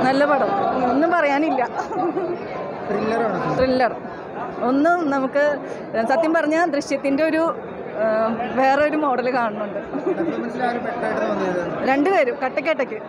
നല്ല പടം ഒന്നും പറയാനില്ല ത്രില്ലറാണ് ത്രില്ലർ ഒന്നും നമുക്ക് സത്യം പറഞ്ഞാൽ ദൃശ്യത്തിൻ്റെ ഒരു ആ, വേറൊരു മോഡൽ കാണുന്നുണ്ട് പെർഫോമൻസിൽ ആരും പെട്ടായിട്ട് തോന്നിയത് രണ്ടുപേരും കട്ടക്കട്ടയ്ക്ക്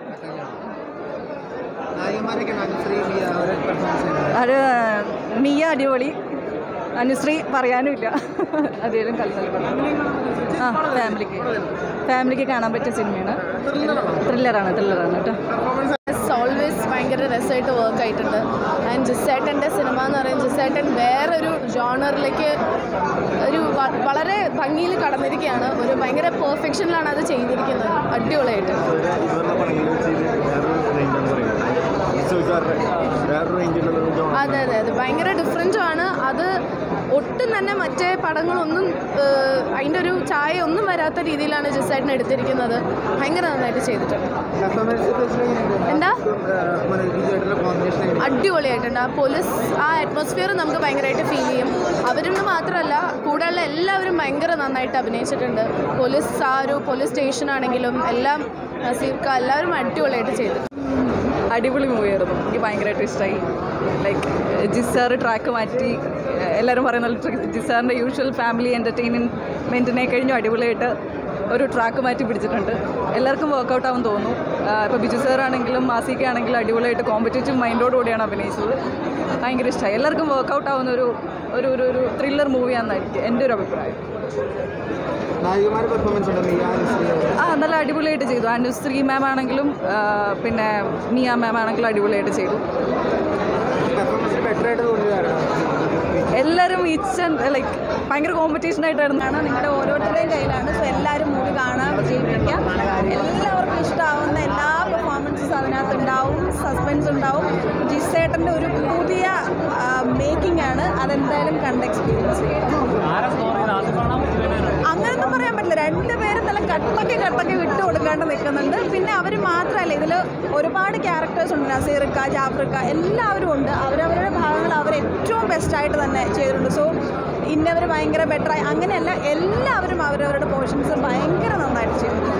നായികമാരൊക്കെ അനുശ്രീ മിയ അവരെ പെർഫോമൻസ് ചെയ്യുന്നത് അത് മിയ അടിപൊളി അനുശ്രീ പറയാനുമില്ല അതേലും കൽപ്പന ആ ഫാമിലിക്ക് ഫാമിലിക്ക് കാണാൻ പറ്റിയ സിനിമയാണ് ത്രില്ലറാണ് ത്രില്ലറാണ് കേട്ടോ ഓൾവേസ് ഭയങ്കര രസമായിട്ട് വർക്ക് ആയിട്ടുണ്ട് ആൻഡ് ജിസേട്ടൻ്റെ സിനിമ എന്ന് പറയുന്നത് ജിസേട്ടൻ വേറൊരു ജോണറിലേക്ക് ഒരു വ- വളരെ ഭംഗിയിൽ കടന്നിരിക്കുകയാണ് ഒരു ഭയങ്കര പെർഫെക്ഷനിലാണ് അത് ചെയ്തിരിക്കുന്നത് അടിപൊളിയായിട്ട് ഇവരുടെ പടങ്ങളിൽ വെച്ച് ഇത് വേറൊരു റേഞ്ചാണ് പറയുന്നത് ചോദിച്ചാറ് വേറൊരു റേഞ്ചിലുള്ള ജോൺ അതെ അതെ അതെ ഭയങ്കര ഡിഫറൻറ്റും ആണ് അത് ഒട്ടും തന്നെ മറ്റേ പടങ്ങളൊന്നും ഏഹ്, അതിൻ്റെ ഒരു ചായ ഒന്നും വരാത്ത രീതിയിലാണ് ജിസേട്ടൻ എടുത്തിരിക്കുന്നത് ഭയങ്കര നന്നായിട്ട് ചെയ്തിട്ടുണ്ട് പെർഫോമൻസ് എന്താ വിജയായിട്ടുള്ള കോമ്പിനേഷൻ എങ്ങനെ അടിപൊളിയായിട്ടുണ്ട് ആ പോലീസ് ആ അറ്റ്മോസ്ഫിയർ നമുക്ക് ഭയങ്കരമായിട്ട് ഫീൽ ചെയ്യും അവരെന്ന് മാത്രമല്ല കൂടെയുള്ള എല്ലാവരും ഭയങ്കര നന്നായിട്ട് അഭിനയിച്ചിട്ടുണ്ട് പോലീസ് ആ ഒരു പോലീസ് സ്റ്റേഷൻ ആണെങ്കിലും എല്ലാം നസീർക്ക എല്ലാവരും അടിപൊളിയായിട്ട് ചെയ്തു അടിപൊളി മൂവിയായിരുന്നു എനിക്ക് ഭയങ്കരമായിട്ട് ഇഷ്ടമായി ലൈക്ക് ജിസാർ ട്രാക്ക് മാറ്റി എല്ലാവരും പറയുന്ന ജിസാറിൻ്റെ യൂഷ്വൽ ഫാമിലി എൻ്റർടൈൻമെൻറ്റിനെ കഴിഞ്ഞും അടിപൊളിയായിട്ട് ഒരു ട്രാക്ക് മാറ്റി പിടിച്ചിട്ടുണ്ട് എല്ലാവർക്കും വർക്കൗട്ട് ആവും തോന്നുന്നു ഇപ്പോൾ ബിജു സാർ ആണെങ്കിലും മാസിക ആണെങ്കിലും അടിപൊളിയായിട്ട് കോമ്പറ്റേറ്റീവ് മൈൻഡോടുകൂടിയാണ് അഭിനയിച്ചത് ഭയങ്കര ഇഷ്ടമായി എല്ലാവർക്കും വർക്കൗട്ട് ആവുന്ന ഒരു ഒരു ഒരു ഒരു ത്രില്ലർ മൂവിയാണെന്നായിരിക്കും എൻ്റെ ഒരു അഭിപ്രായം നായികമാരുടെ പെർഫോമൻസ് ഉണ്ട് മിയ അനുശ്രീ അവരെ ആ നല്ല അടിപൊളിയായിട്ട് ചെയ്തു അനുശ്രീ മാം ആണെങ്കിലും ആ, പിന്നെ മിയ മാം ആണെങ്കിലും അടിപൊളിയായിട്ട് ചെയ്തു പെർഫോമൻസിൽ ബെറ്ററായിട്ട് തോന്നിയത് ആരാണ് എല്ലാവരും ഈച്ച് ആൻഡ് ലൈക്ക് ഭയങ്കര കോമ്പറ്റീഷൻ ആയിട്ടായിരുന്നു ആണ് നിങ്ങളുടെ ഓരോരുത്തരുടെയും കയ്യിലാണ് സോ എല്ലാവരും മൂവി കാണാൻ വിജയിപ്പിക്കാം എല്ലാവർക്കും ഇഷ്ടമാവുന്ന എല്ലാ പെർഫോമൻസസും അതിനകത്ത് ഉണ്ടാവും സസ്പെൻസ് ഉണ്ടാവും ജിസേട്ടൻ്റെ ഒരു പുതിയ മേക്കിംഗ് ആണ് അതെന്തായാലും കണ്ട് എക്സ്പീരിയൻസ് ചെയ്യാം അങ്ങനൊന്നും പറയാൻ പറ്റില്ല രണ്ടുപേരും നല്ല കട്ടൊക്കെ കട്ടൊക്കെ വിട്ടു കൊടുക്കാണ്ട് നിൽക്കുന്നുണ്ട് പിന്നെ അവർ മാത്രമല്ല ഇതിൽ ഒരുപാട് ക്യാരക്ടേഴ്സ് ഉണ്ട് നസീർക്ക ജാഫ്രിക്ക എല്ലാവരും ഉണ്ട് അവരവരുടെ ഭാഗങ്ങൾ അവർ ഏറ്റവും ബെസ്റ്റായിട്ട് തന്നെ ചെയ്തിട്ടുണ്ട് സോ ഇന്നവർ ഭയങ്കര ബെറ്റർ അങ്ങനെയല്ല എല്ലാവരും അവരവരുടെ പോർഷൻസ് ഭയങ്കര നന്നായിട്ട് ചെയ്തിട്ടുണ്ട്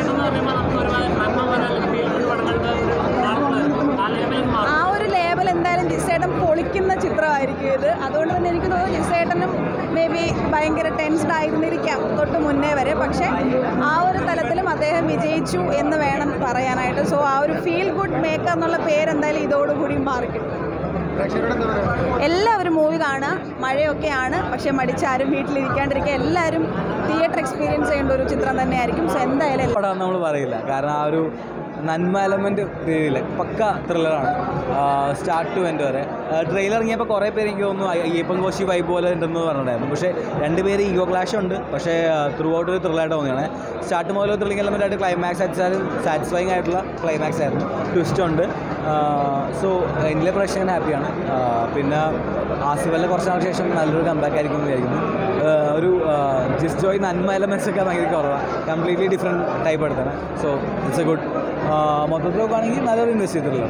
ആ ഒരു ലേബൽ എന്തായാലും ജിസേട്ടൻ പൊളിക്കുന്ന ചിത്രമായിരിക്കും ഇത് അതുകൊണ്ട് തന്നെ എനിക്ക് തോന്നുന്നു ജിസേട്ടനും മേ ബി ഭയങ്കര ടെൻസ്ഡ് ആയിരുന്നിരിക്കാം തൊട്ട് മുന്നേ വരെ പക്ഷേ ആ ഒരു തലത്തിലും അദ്ദേഹം വിജയിച്ചു എന്ന് വേണം പറയാനായിട്ട് സോ ആ ഒരു ഫീൽ ഗുഡ് മേക്കർ എന്നുള്ള പേര് എന്തായാലും ഇതോടുകൂടി മാറിക്കും പ്രേക്ഷകരോട് എന്താ പറയുക എല്ലാവരും മൂവി കാണുക മഴയൊക്കെയാണ് പക്ഷേ മടിച്ചാരും വീട്ടിലിരിക്കാണ്ടിരിക്കുക എല്ലാവരും തിയേറ്റർ എക്സ്പീരിയൻസ് ചെയ്യേണ്ട ഒരു ചിത്രം തന്നെയായിരിക്കും സോ എന്തായാലും പടം നമ്മൾ പറയില്ല കാരണം ആ ഒരു നന്മ എലമെൻറ്റ് രീതിയിൽ പക്ക ത്രില്ലറാണ് സ്റ്റാർട്ട് ടു എൻഡ് വരെ ട്രെയിലർ ഇറങ്ങിയപ്പോൾ കുറേ പേര് എനിക്ക് തോന്നുന്നു അയ്യ- അയ്യപ്പൻ കോശി വൈബ് പോലെ ഉണ്ടെന്ന് പറഞ്ഞിട്ടുണ്ടായിരുന്നു പക്ഷേ രണ്ടുപേര് ഈഗോ ക്ലാഷ് ഉണ്ട് പക്ഷേ ത്രൂ ഔട്ട് ഒരു ത്രില്ലായിട്ട് തോന്നിയാണ് സ്റ്റാർട്ട് മുതൽ ത്രില്ലിംഗ് എലമെൻ്റ് ആയിട്ട് ക്ലൈമാക്സ് അടിച്ചാലും സാറ്റിസ്ഫൈങ് ആയിട്ടുള്ള ക്ലൈമാക്സ് ആയിരുന്നു ട്വിസ്റ്റ് ഉണ്ട് സോ ഇന്ത്യയിലെ പ്രേക്ഷകൻ ഹാപ്പിയാണ് പിന്നെ ആസിഫലിനെ കുറച്ച് നാൾക്ക് ശേഷം നല്ലൊരു കമ്പാക്ക് ആയിരിക്കും എന്ന് വിചാരിക്കുന്നു ആ, ഒരു ജിസ് ജോയ് നന്മ എലമെൻറ്റ്സ് ഒക്കെ ഭയങ്കര കുറവാണ് കംപ്ലീറ്റ്ലി ഡിഫറെൻറ്റ് ടൈപ്പ് എടുത്താണ് സോ ഇറ്റ്സ് എ ഗുഡ് മൊത്തത്തിൽ നോക്കുകയാണെങ്കിൽ നല്ലൊരു ഇൻവെസ്റ്റ് ചെയ്തിട്ടുള്ള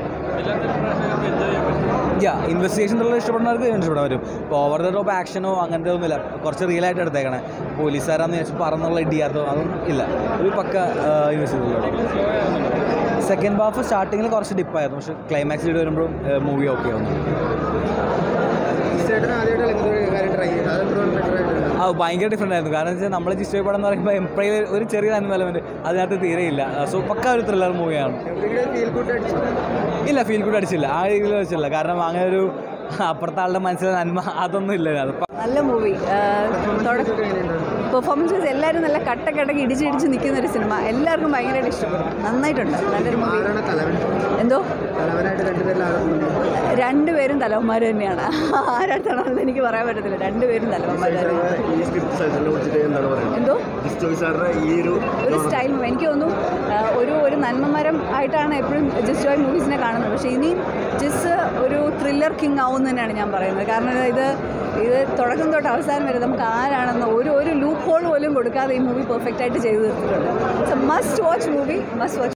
യാ ഇൻവെസ്റ്റിഗേഷൻ ത്രില്ലർ ഇഷ്ടപ്പെടുന്നവർക്ക് ഇഷ്ടപ്പെടാൻ വരും ഇപ്പോൾ ഓവർ ദ ടോപ്പ് ആക്ഷനോ അങ്ങനത്തെ ഒന്നുമില്ല കുറച്ച് റിയൽ ആയിട്ട് എടുത്തേക്കണേ പോലീസുകാരാന്ന് വെച്ചാൽ പറന്നുള്ള ഇടിയാത്തോ അതൊന്നും ഇല്ല ഒരു പക്ക ഇൻവെസ്റ്റ് സെക്കൻഡ് ഹാഫ് സ്റ്റാർട്ടിങ്ങിൽ കുറച്ച് ഡിപ്പായിരുന്നു പക്ഷേ ക്ലൈമാക്സ് ഇട്ട് വരുമ്പോഴും മൂവി ഓക്കെ ആവുന്നു ചേട്ടൻ ആദ്യമായിട്ട് എന്തൊരു കാര്യം ട്രൈ ചെയ്തത് അത് എപ്പോഴും ബെറ്ററായിട്ടുണ്ട് ആ ഭയങ്കര ഡിഫറെൻ്റ് ആയിരുന്നു കാരണം വെച്ചാൽ നമ്മൾ ജിസ്റ്റോ പടം എന്ന് പറയുമ്പോൾ എപ്പോഴും ഒരു ചെറിയ അനുമലമെന്റ് അതിനകത്ത് തീരെയില്ല സോ പക്ക ഒരു ത്രില്ലർ മൂവിയാണ് എവിടെ ഫീൽ ഗുഡ് അടിച്ചു ഇല്ല ഫീൽ ഗുഡ് അടിച്ചില്ല ആ രീതിയിൽ വെച്ചില്ല കാരണം അങ്ങനെ ഒരു അപ്പുറത്തെ ആളുടെ മനസ്സിലെ നന്മ അതൊന്നും ഇല്ല അത് നല്ല മൂവി പെർഫോമൻസ് എല്ലാവരും നല്ല കട്ടക്കട്ടക്ക് ഇടിച്ചിടിച്ച് നിൽക്കുന്ന ഒരു സിനിമ എല്ലാവർക്കും ഭയങ്കരമായിട്ട് ഇഷ്ടപ്പെടും നന്നായിട്ടുണ്ട് നല്ലൊരു മൂവി ആരാണ് തലവൻ എന്തോ തലവനായിട്ട് രണ്ടുപേരിൽ ആരാണ് രണ്ടുപേരും തലവന്മാർ തന്നെയാണ് ആരാടുത്താണെന്ന് എനിക്ക് പറയാൻ പറ്റത്തില്ല രണ്ടുപേരും തലവന്മാർ തന്നെയാണ് ഈ സ്ക്രിപ്റ്റ് സജഷനെ കുറിച്ചിട്ട് എന്താണ് പറയുന്നത് എന്തോ ജിസ്റ്റോയ് സാറിന്റെ ഈ ഒരു ഒരു സ്റ്റൈൽ എനിക്ക് തോന്നുന്നു ആ, ഒരു ഒരു നന്മമരം ആയിട്ടാണ് എപ്പോഴും ജിസ് ജോയ് മൂവീസിനെ കാണുന്നത് പക്ഷേ ഇനിയും ജിസ് ഒരു ത്രില്ലർ കിങ് ആവും തന്നെയാണ് ഞാൻ പറയുന്നത് കാരണം ഇത് ഇത് തുടക്കം തൊട്ട് അവസാനം വരെ നമുക്ക് ആരാണെന്ന് ഒരു ഒരു ലൂപ്പ് ഹോൾ പോലും കൊടുക്കാതെ ഈ മൂവി പെർഫെക്റ്റ് ആയിട്ട് ചെയ്തു തീർത്തിട്ടുണ്ട് it's a must watch movie must watch